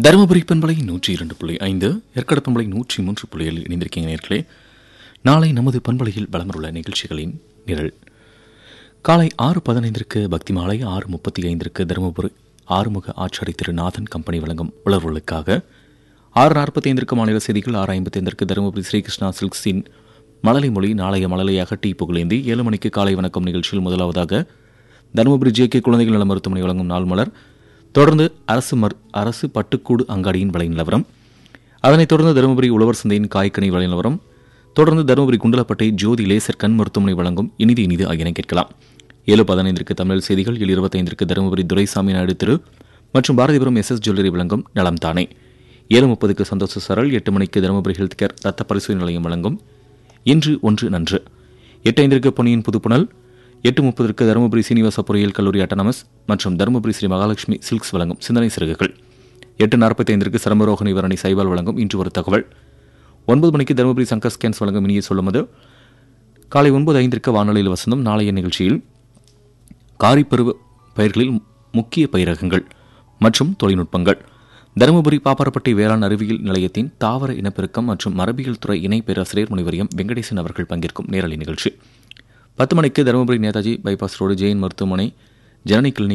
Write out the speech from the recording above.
தருமபுரி பண்பலை நூற்றி இரண்டு புள்ளி ஐந்து ஏற்காடு பண்பலை நூற்றி மூன்று புள்ளி ஏழில் இணைந்திருக்கீங்க நேர்களே நாளை நமது பண்பலையில் வளமருள்ள நிகழ்ச்சிகளின் நிரல் காலை ஆறு பதினைந்திற்கு பக்தி மாலை ஆறு முப்பத்தி ஐந்திற்கு தருமபுரி ஆறுமுக ஆச்சாரி திருநாதன் கம்பெனி வழங்கும் உணர்வுகளுக்காக ஆறு நாற்பத்தி ஐந்திற்கு மாநில செய்திகள் ஆறு ஐம்பத்தி ஐந்திற்கு தருமபுரி ஸ்ரீகிருஷ்ணா சில்க்ஸின் மழலை மொழி நாளைய மழலையாக டி புகழேந்தி ஏழு மணிக்கு காலை வணக்கம் நிகழ்ச்சியில் முதலாவதாக தருமபுரி ஜே கே குழந்தைகள் நல மருத்துவமனை வழங்கும் நாள் மலர் தொடர்ந்து அரசு மர் அரசு பட்டுக்கூடு அங்காடியின் விலை நிலவரம் அதனைத் தொடர்ந்து தருமபுரி உழவர் சந்தையின் காய்கனி விலை நிலவரம் தொடர்ந்து தருமபுரி குண்டலப்பட்டை ஜோதி லேசர் கண் மருத்துவமனை வழங்கும் இனிது இனிது ஆகியன கேட்கலாம் ஏழு பதினைந்திற்கு தமிழ் செய்திகள் ஏழு இருபத்தைந்திற்கு தருமபுரி துரைசாமி நாயுடு திரு மற்றும் பாரதிபுரம் எஸ் எஸ் ஜுவல்லரி வழங்கும் நலம் தானே ஏழு முப்பதுக்கு சந்தோஷ சரல் எட்டு மணிக்கு தருமபுரி ஹெல்த் கேர் ரத்த பரிசோதனை நிலையம் வழங்கும் இன்று ஒன்று நன்று எட்டு ஐந்திற்கு பொன்னியின் புதுப்புணல் எட்டு முப்பதற்கு தருமபுரி சீனிவாச பொறியியல் கல்லூரி அட்டானமஸ் மற்றும் தருமபுரி ஸ்ரீ மகாலட்சுமி சில்க்ஸ் வழங்கும் சிந்தனை சிறகுகள் எட்டு நாற்பத்தி ஐந்திற்கு சரமரோக நிவாரணி சைபால் வழங்கும் இன்று ஒரு தகவல் ஒன்பது மணிக்கு தருமபுரி சங்கர் ஸ்கேன்ஸ் வழங்கும் இனிய சொல்லுமது காலை ஒன்பது ஐந்திற்கு வானொலியில் வசந்தம் நாளைய நிகழ்ச்சியில் காரிப்பருவ பயிர்களில் முக்கிய பயிரகங்கள் மற்றும் தொழில்நுட்பங்கள் தருமபுரி பாப்பாரப்பட்டி வேளாண் அறிவியல் நிலையத்தின் தாவர இனப்பெருக்கம் மற்றும் மரபியல் துறை இணை பேராசிரியர் முனைவரியம் வெங்கடேசன் அவர்கள் பங்கேற்கும் நேரலை நிகழ்ச்சி பத்து மணிக்கு தருமபுரி நேதாஜி பைபாஸ் ரோடு ஜெயின் மருத்துவமனை ஜனனி கிளினிக்